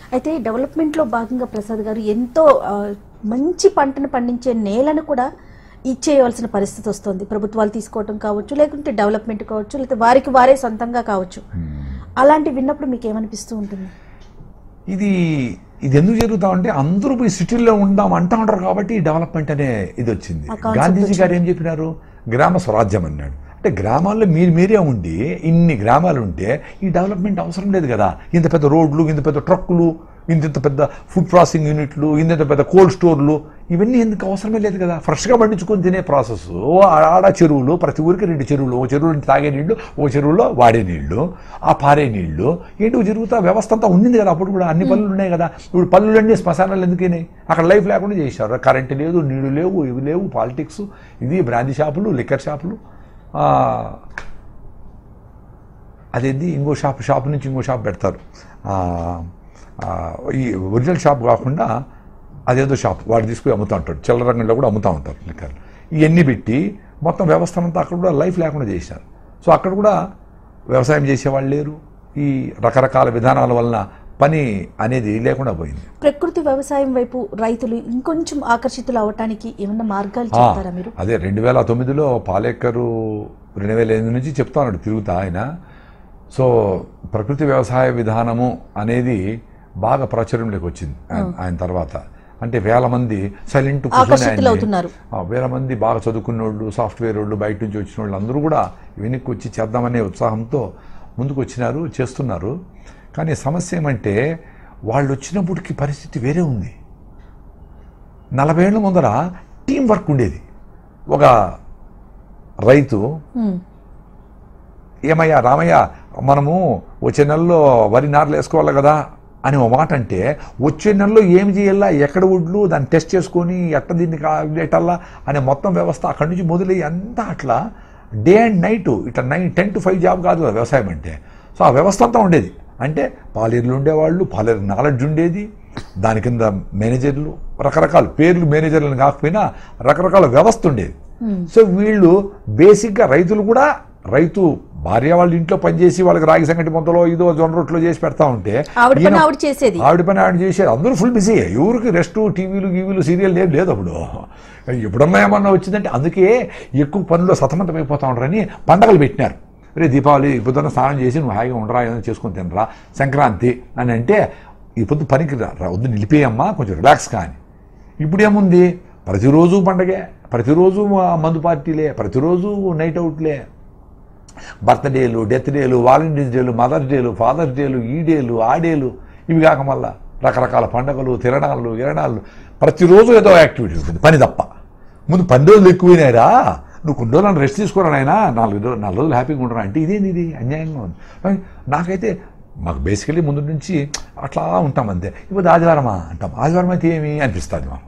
అయితే డెవలప్మెంట్లో భాగంగా ప్రసాద్ గారు ఎంతో ఆ, మంచి పంటను పండించే నేలను కూడా ఇచ్చేయవలసిన పరిస్థితి వస్తుంది ప్రభుత్వాలు తీసుకోవటం కావచ్చు లేకుంటే డెవలప్మెంట్ కావచ్చు లేకపోతే వారికి వారే సొంతంగా కావచ్చు అలాంటి విన్నప్పుడు మీకు ఏమనిపిస్తూ ఉంటుంది ఇది ఇది ఎందుకు జరుగుతా ఉంటే అందరూ పోయి సిటీల్లో ఉందాం అంటా ఉంటారు కాబట్టి ఈ డెవలప్మెంట్ అనే ఇది వచ్చింది ఆ concept గాంధీజీ గారు ఏం చెప్పినారు గ్రామ స్వరాజ్యం అన్నాడు అంటే గ్రామాల్లో మీరు మీరే ఉండి ఇన్ని గ్రామాలు ఉంటే ఈ డెవలప్మెంట్ అవసరం లేదు కదా ఇంత పెద్ద రోడ్లు ఇంత పెద్ద ట్రక్కులు ఇంత ఇంత పెద్ద ఫుడ్ ప్రాసెసింగ్ యూనిట్లు ఇంత ఇంత పెద్ద కోల్డ్ స్టోర్లు ఇవన్నీ ఎందుకు అవసరమే లేదు కదా ఫ్రెష్గా పండించుకొని తినే ప్రాసెస్ ఆడ చెరువులు ప్రతి ఊరికి రెండు చెరువులు ఓ చెరువు నుంచి తాగే నీళ్లు ఓ చెరువులో వాడే నీళ్లు ఆ పారే నీళ్లు ఏంటి జరుగుతా వ్యవస్థ అంతా ఉండింది కదా అప్పుడు కూడా అన్ని పనులు ఉన్నాయి కదా ఇప్పుడు పనులన్నీ శ్మశానాలు ఎందుకైనాయి అక్కడ లైఫ్ లేకుండా చేశారు కరెంటు లేదు నీళ్లు లేవు ఇవి లేవు పాలిటిక్స్ ఇది బ్రాందీ షాపులు లిక్కర్ షాపులు ఆ, అదేంది ఇంకో షాప్ షాప్ నుంచి ఇంకో షాప్ పెడతారు ఆ, ఆ, ఈ ఒరిజినల్ షాప్ కాకుండా అదేదో షాప్ వాడు తీసుకుని అమ్ముతూ ఉంటాడు చిల్లర రంగంలో కూడా అమ్ముతూ ఉంటారు లిక్కర్ ఇవన్నీ పెట్టి మొత్తం వ్యవస్థ అంతా అక్కడ కూడా లైఫ్ లేకుండా చేశారు సో అక్కడ కూడా వ్యవసాయం చేసేవాళ్ళు లేరు ఈ రకరకాల విధానాల వలన పని అనేది లేకుండా పోయింది ప్రకృతి వ్యవసాయం వైపు రైతులు ఇంకొంచెం ఆకర్షితులు అవటానికి ఏమన్నా మార్గాలు ఆ, చెప్తారా మీరు అదే రెండు వేల తొమ్మిదిలో పాలేకరు రెండు వేల ఎనిమిది నుంచి చెప్తా ఉన్నాడు తిరుగుతా ఆయన సో ప్రకృతి వ్యవసాయ విధానము అనేది బాగా ప్రాచుర్యంలోకి వచ్చింది ఆయన- ఆయన తర్వాత అంటే వేల మంది సైలెంట్ ఆకర్షితులు అవుతున్నారు. వేల మంది బాగా చదువుకున్న వాళ్ళు సాఫ్ట్వేర్ వాళ్ళు బయట నుంచి వచ్చిన వాళ్ళు అందరూ కూడా వెనక్కి వచ్చి చేద్దామనే ఉత్సాహంతో ముందుకు వచ్చినారు చేస్తున్నారు కానీ సమస్య ఏమంటే వాళ్ళు వచ్చినప్పటికి పరిస్థితి వేరే ఉంది నలభై ఏళ్ళ ముందర టీం వర్క్ ఉండేది ఒక రైతు ఉమ్, ఏమయ్యా రామయ్య మనము వచ్చే నెలలో వరి నారులు వేసుకోవాలి కదా అని ఒక మాట అంటే వచ్చే నెలలో ఏం చేయాలా ఎక్కడ వడ్లు దాన్ని టెస్ట్ చేసుకొని ఎట్ట దీన్ని కాటల్లా అనే మొత్తం వ్యవస్థ అక్కడి నుంచి మొదలయ్యి అంతా అట్లా డే అండ్ నైట్ ఇట్లా nine ten to five job కాదు కదా వ్యవసాయం అంటే సో ఆ వ్యవస్థ అంతా ఉండేది అంటే పాలేరులు ఉండేవాళ్ళు పాలేరు నాలెడ్జ్ ఉండేది దాని కింద మేనేజర్లు రకరకాల పేర్లు మేనేజర్లను కాకపోయినా రకరకాల వ్యవస్థ ఉండేది సో వీళ్ళు బేసిక్గా రైతులు కూడా రైతు భార్య వాళ్ళ ఇంట్లో పనిచేసి వాళ్ళకి రాగి సంగటి మొత్తలో ఇదో జొన్న రొట్టెలో చేసి పెడతా ఉంటే ఆవిడ పని ఈయన- ఆవిడ చేసేది ఆవిడ పని ఆవిడ చేసేది అందరూ ఫుల్ బిజీ ఎవరికి రెస్ట్ టీవీలు గీవీలు సీరియల్ ఏం లేదు అప్పుడు ఎప్పుడన్నా ఏమన్నా వచ్చిందంటే అందుకే ఎక్కువ పనుల్లో సతమతమైపోతా ఉంటారని పండగలు పెట్టినారు రే దీపావళి ఈ పొద్దున్న స్నానం చేసి నువ్వు హాయిగా ఉండరా ఏదైనా చేసుకొని తినరా సంక్రాంతి అని అంటే ఈ పొద్దు పనికి రా రా, వద్దు నిలిపేయమ్మా కొంచెం రిలాక్స్ కానీ ఇప్పుడు ఏముంది ప్రతిరోజు పండగే ప్రతిరోజు ఆ మందు పార్టీలే ప్రతిరోజు నైట్ అవుట్లే బర్త్డేలు డెత్ డేలు వాలంటీర్స్ డేలు మదర్స్ డేలు ఫాదర్స్ డేలు ఈ డేలు ఆ డేలు ఇవి కాక మళ్ళా రకరకాల పండుగలు తిరణాలు ఇరణాలు ప్రతిరోజు ఏదో యాక్టివిటీ ఉంటుంది పని తప్ప ముందు పని రోజులు ఎక్కువైనాయిరా నువ్వు కొన్ని రోజులు రెస్ట్ తీసుకోరా నాయనా నాలుగు రోజులు నాలుగు రోజులు హ్యాపీగా ఉండరా అంటే ఇదేంది ఇది అన్యాయంగా ఉంది కానీ నాకైతే మాకు బేసికలీ ముందు నుంచి అట్లా ఉంటాం అంతే ఇప్పుడు ఆదివారమా అంటాం ఆదివారం అయితే ఏమి అనిపిస్తుంది మాకు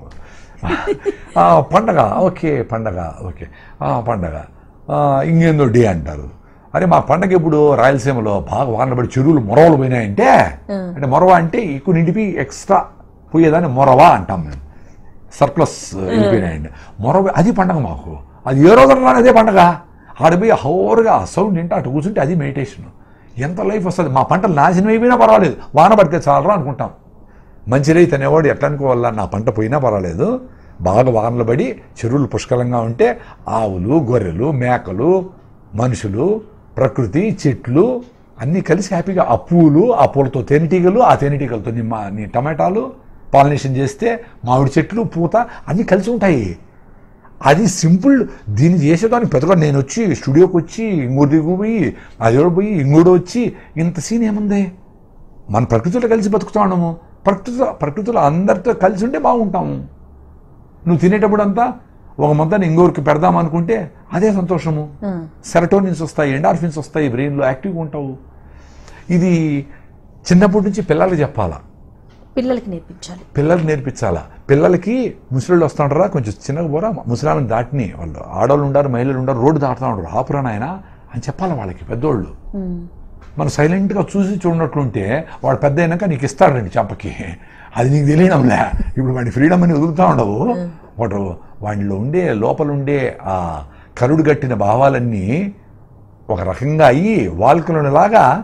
ఆ, పండగ ఓకే పండగ ఓకే ఆ, పండగ ఆ, ఇంకేందో డే అంటారు అరే మా పండగ ఇప్పుడు రాయలసీమలో బాగా వానలు పడి చెరువులు మొరవలు పోయినాయంటే అంటే మొరవ అంటే ఎక్కువ నిండిపి ఎక్స్ట్రా పోయేదాన్ని మొరవ అంటాం మేము సర్ప్లస్ వెళ్ళిపోయినాయండి మొరవ అది పండగ మాకు అది ఏ రోజున రాని అదే పండగ ఆడపోయి హోరుగా ఆ సౌండ్ వింటే అటు కూర్చుంటే అది మెడిటేషన్ ఎంత లైఫ్ వస్తుంది మా పంటలు నాశనం అయిపోయినా పర్వాలేదు వాన పడితే చాలరా అనుకుంటాం మంచి రైతు అనేవాడు ఎట్లా అనుకోవాలా నా పంట పోయినా పర్వాలేదు బాగా వానలు పడి చెరువులు పుష్కలంగా ఉంటే ఆవులు గొర్రెలు మేకలు మనుషులు ప్రకృతి చెట్లు అన్నీ కలిసి హ్యాపీగా ఆ పూలు ఆ పూలతో తేనెటీగలు ఆ తేనెటీగలతో నీ మా నీ టమాటాలు పాలినేషన్ చేస్తే మామిడి చెట్లు పూత అన్నీ కలిసి ఉంటాయి అది సింపుల్ దీన్ని చేసేదానికి పెద్దగా నేను వచ్చి స్టూడియోకి వచ్చి ఇంకోటి దిగు పోయి అది పోయి ఇంకోటి వచ్చి ఇంత సీన్ ఏముంది మన ప్రకృతిలో కలిసి బతుకుతాము ప్రకృతిలో ప్రకృతిలో అందరితో కలిసి ఉంటే బాగుంటాము నువ్వు తినేటప్పుడు అంతా ఒక మొత్తాన్ని ఇంకోరికి పెడదాం అనుకుంటే అదే సంతోషము సెరటోనిన్స్ వస్తాయి ఎండార్ఫిన్స్ వస్తాయి బ్రెయిన్లో యాక్టివ్గా ఉంటావు ఇది చిన్నప్పటి నుంచి పిల్లలకి చెప్పాలా పిల్లలకి నేర్పించాలి పిల్లలకి నేర్పించాలా పిల్లలకి ముసలిళ్ళు వస్తుంటారా కొంచెం చిన్నగా పోరా ముసలాళ్ళని దాటిని వాళ్ళు ఆడవాళ్ళు ఉండారు మహిళలు ఉండారు రోడ్డు దాటుతూ ఉంటారు ఆపురా నాయన అని చెప్పాలి వాళ్ళకి పెద్దోళ్ళు ఉమ్, మనం సైలెంట్గా చూసి చూడనట్లుంటే వాడు పెద్ద అయినాక నీకు ఇస్తాడండి చంపకి అది నీకు తెలియడంలే ఇప్పుడు వాడి ఫ్రీడమ్ అని వదులుతూ ఉండవు వాడు వాడిలో ఉండే లోపల ఉండే ఆ కరుడు గట్టిన భావాలన్నీ ఒక రకంగా అయ్యి వాల్కులలాగా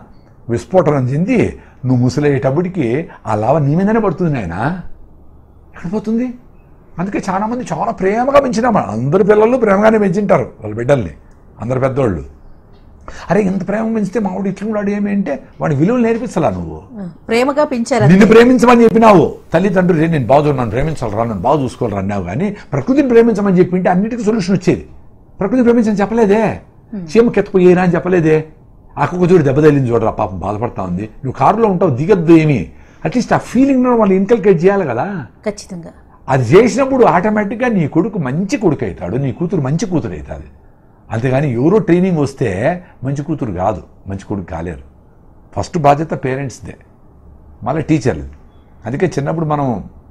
విస్ఫోటనం చెంది నువ్వు ముసలయ్యేటప్పటికి ఆ లావ నీ మీదనే పడుతుంది నాయన ఎక్కడ పోతుంది అందుకే చాలా మంది చాలా ప్రేమగా పెంచినాం అందరు పిల్లలు ప్రేమగానే పెంచింటారు వాళ్ళ బిడ్డల్ని అందరు పెద్దోళ్ళు అరే ఇంత ప్రేమ పెంచితే మావాడు ఇట్లా ఉన్నాడు ఏమి అంటే వాడి విలువలు నేర్పించాలా నువ్వు ఆ, ప్రేమగా పెంచారు నిన్ను ప్రేమించమని చెప్పినావు తల్లిదండ్రులు "రే, నేను బాగా నన్ను ప్రేమించాలరా నన్ను బాగా చూసుకోవాలరా అన్నావు కానీ ప్రకృతిని ప్రేమించమని చెప్పింటే అన్నిటికీ సొల్యూషన్ వచ్చేది ప్రకృతిని ప్రేమించని చెప్పలేదే చీమ కెత్తపోయేనా అని చెప్పలేదే అక్కకు చూడు దెబ్బ తగిలింది చూడరా పాపం బాధపడతా ఉంది నువ్వు కారులో ఉంటావు దిగద్దు ఏమి అట్లీస్ట్ ఆ ఫీలింగ్ వాళ్ళు ఇన్కల్కేట్ చేయాలి కదా ఖచ్చితంగా అది చేసినప్పుడు ఆటోమేటిక్గా నీ కొడుకు మంచి కొడుకు అవుతాడు నీ కూతురు మంచి కూతురు అవుతుంది అంతేగాని ఎవరో ట్రైనింగ్ వస్తే మంచి కూతురు కాదు మంచి కొడుకు కాలేరు ఫస్ట్ బాధ్యత పేరెంట్స్దే మళ్ళీ టీచర్లు అందుకే చిన్నప్పుడు మనం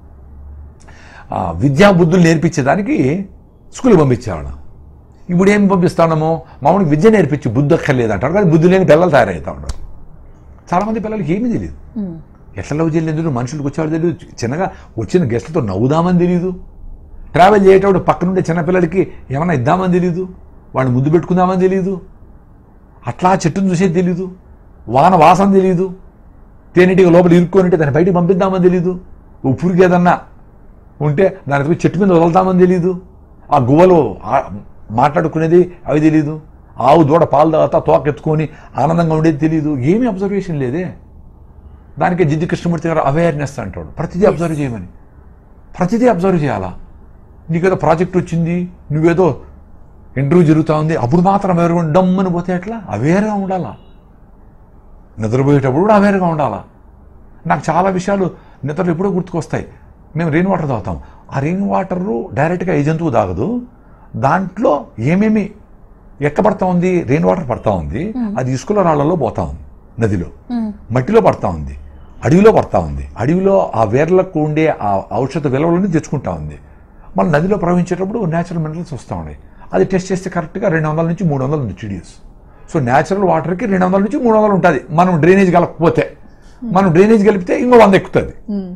ఆ, విద్యా బుద్ధులు నేర్పించేదానికి స్కూల్కి పంపించేవాళ్ళం ఇప్పుడు ఏం పంపిస్తున్నాము మామూలుగా విద్య నేర్పించి బుద్ధి అక్కర్లేదు అంటారు కానీ బుద్ధి లేని పిల్లలు తయారవుతా ఉన్నారు చాలామంది పిల్లలకి ఏమీ తెలియదు ఉమ్, ఎట్లా లవ్ చేయలేదు మనుషులకు వచ్చేవాడు తెలియదు చిన్నగా వచ్చిన గెస్ట్లతో నవ్వుదామని తెలియదు ట్రావెల్ చేసేటప్పుడు పక్కనుండే చిన్నపిల్లలకి ఏమైనా ఇద్దామని తెలియదు వాడిని ముద్దు పెట్టుకుందామని తెలియదు అట్లా చెట్టును చూసేది తెలియదు వాన వాసన తెలియదు తేనెటిగా లోపల ఇరుక్కొని దాన్ని బయటికి పంపిద్దామని తెలియదు ఉప్పురికి ఏదన్నా ఉంటే దాని పోయి చెట్టు మీద వదులుతామని తెలియదు ఆ గువ్వలు ఆ- మాట్లాడుకునేది అవి తెలియదు ఆవు దూడ పాలు తాగుతా తోక ఎత్తుకొని ఆనందంగా ఉండేది తెలియదు ఏమీ అబ్జర్వేషన్ లేదే దానికే జిద్ది కృష్ణమూర్తి గారు అవేర్నెస్ అంటాడు ప్రతిదీ అబ్జర్వ్ చేయమని ప్రతిదీ అబ్జర్వ్ చేయాలా నీకేదో ప్రాజెక్ట్ వచ్చింది నువ్వేదో ఇంటర్వ్యూ జరుగుతూ ఉంది అప్పుడు మాత్రం అవేర్గా డమ్మని పోతే ఎట్లా అవేర్గా ఉండాలా నిద్రపోయేటప్పుడు కూడా అవేర్గా ఉండాలా నాకు చాలా విషయాలు నిద్రలు ఎప్పుడో గుర్తుకొస్తాయి మేము రెయిన్ వాటర్ తాగుతాం ఆ రెయిన్ వాటర్ డైరెక్ట్గా ఏ జంతువు తాగదు దాంట్లో ఏమేమి ఎక్కబడతా ఉంది రెయిన్ వాటర్ పడతా ఉంది అది ఇసుకల రాళ్లలో పోతా ఉంది నదిలో ఉమ్, మట్టిలో పడతా ఉంది అడవిలో పడతా ఉంది అడవిలో ఆ వేర్లకు ఉండే ఆ ఔషధ విలువలని తెచ్చుకుంటా ఉంది మళ్ళీ నదిలో ప్రవహించేటప్పుడు న్యాచురల్ మినరల్స్ వస్తూ ఉన్నాయి అది టెస్ట్ చేస్తే కరెక్ట్గా రెండు వందల నుంచి మూడు వందలు న్యూట్రిడియస్ సో న్యాచురల్ వాటర్కి రెండు వందల నుంచి మూడు వందలు ఉంటుంది మనం డ్రైనేజ్ కలపకపోతే మనం డ్రైనేజ్ కలిపితే ఇంకో వంద ఎక్కుతుంది ఉమ్,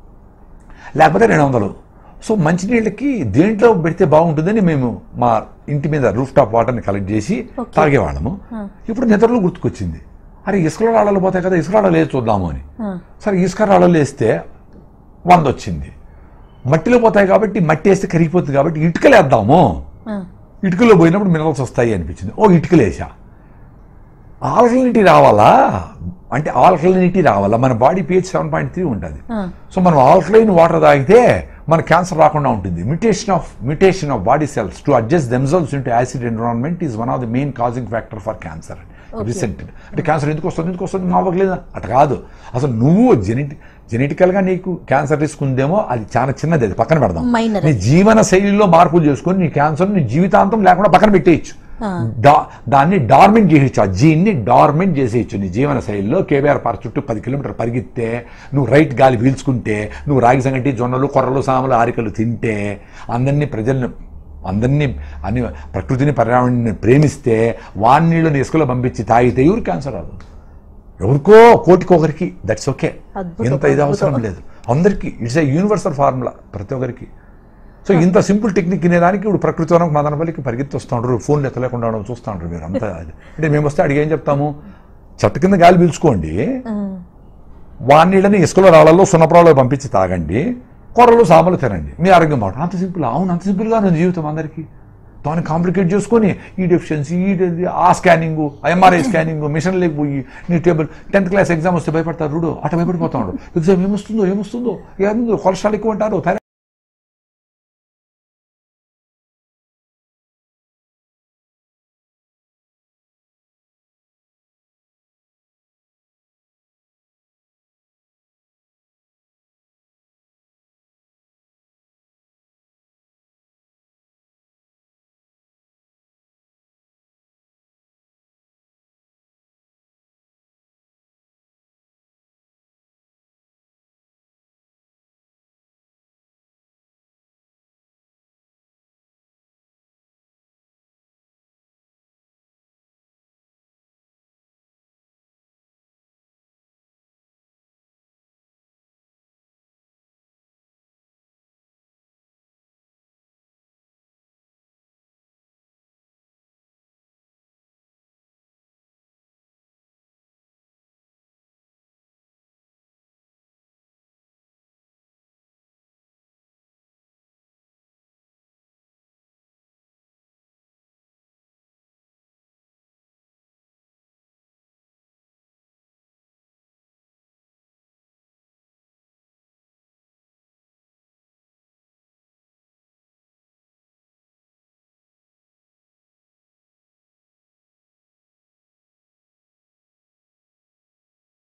లేకపోతే రెండు వందలు సో మంచినీళ్ళకి దేంట్లో పెడితే బాగుంటుందని మేము మా ఇంటి మీద రూఫ్ టాప్ వాటర్ని కలెక్ట్ చేసి Okay. తాగేవాళ్ళము ఇప్పుడు నిద్రలో గుర్తుకొచ్చింది అరే ఇసుకలో రాళ్ళలో పోతాయి కదా ఇసుక రాళ్ళలో వేసి చూద్దాము అని ఆ, సరే ఇసుక రాళ్ళలో వేస్తే వంద వచ్చింది మట్టిలో పోతాయి కాబట్టి మట్టి వేస్తే కరిగిపోతుంది కాబట్టి ఇటుకలు వేద్దాము ఆ, ఇటుకలో పోయినప్పుడు మినరల్స్ వస్తాయి అనిపించింది ఓ ఇటుకలు వేసా ఆల్కలినిటీ రావాలా అంటే ఆల్కలినిటీ రావాలా మన body pH seven point three ఉంటుంది ఆ, సో మనం ఆల్కలైన్ వాటర్ తాగితే మన క్యాన్సర్ రాకుండా ఉంటుంది mutation of mutation of body cells to adjust themselves into acid environment is one of the main causing factor for cancer recent అంటే cancer ఎందుకు వస్తుంది ఎందుకు వస్తుంది మా అవ్వట్లేదా అట్లా కాదు అసలు నువ్వు జెనెటిక్ జెనెటికల్గా నీకు క్యాన్సర్ రిస్క్ ఉందేమో అది చాలా చిన్నది అది పక్కన పెడదాం Minor. నీ జీవన శైలిలో మార్పులు చేసుకొని నీ క్యాన్సర్ నీ జీవితాంతం లేకుండా పక్కన పెట్టేయచ్చు ఆ. డా- దాన్ని డార్మెంట్ చేసేయచ్చు ఆ జీన్ని డార్మెంట్ చేసేయచ్చు నీ జీవన శైలిలో కేబీఆర్ పార్క్ చుట్టూ పది కిలోమీటర్ పరిగెత్తే నువ్వు రైట్ గాలి పీల్చుకుంటే నువ్వు రాగి సంగటి జొన్నలు కొర్రలు సామలు ఆరికలు తింటే అందరినీ ప్రజల్ని అందరినీ అన్ని ప్రకృతిని పర్యావరణాన్ని ప్రేమిస్తే వాన్నీళ్ళని ఇసుకలో పంపించి తాగితే ఎవరు క్యాన్సర్ రాదు ఎవరికో కోటికొకరికి దట్స్ ఓకే అద్భుతం, ఇంత ఇది అవసరం అద్భుతం. లేదు అందరికీ ఇట్స్ ఏ యూనివర్సల్ ఫార్ములా ప్రతి ఒక్కరికి సో ఇంత సింపుల్ టెక్నిక్ వినేదానికి ఇప్పుడు ప్రకృతి వనం మదనపల్లికి పరిగెత్తి వస్తూ ఉంటారు ఫోన్లు ఎత్తలేకుండా ఉండడం చూస్తూ ఉంటారు మీరు అంతా అది. అంటే మేము వస్తే అడిగి ఏం చెప్తాము చెట్టు కింద గాలి పీల్చుకోండి ఆ, వాన్నీళ్ళని ఇసుకలో రాళ్ళలో సున్నపురాలో పంపించి తాగండి కొర్రలు సామలు తినండి మీ ఆరోగ్యం బాగుంటుంది అంత సింపుల్ అవును అంత సింపుల్గా ఉంది జీవితం అందరికీ దాన్ని కాంప్లికేట్ చేసుకొని ఈ డెఫిషియన్సీ ఈ de- ఆ స్కానింగ్ ఎంఆర్ఐ స్కానింగ్ మిషన్ లేకపోయి నీ టేబుల్ టెన్త్ క్లాస్ ఎగ్జామ్ వస్తే భయపడతారు చూడు అట్లా భయపడిపోతా ఉండు ఎగ్జామ్ ఏమొస్తుందో ఏమొస్తుందో ఏముందో కొలెస్ట్రాల్ ఎక్కువ అంటారు థైరాయిడ్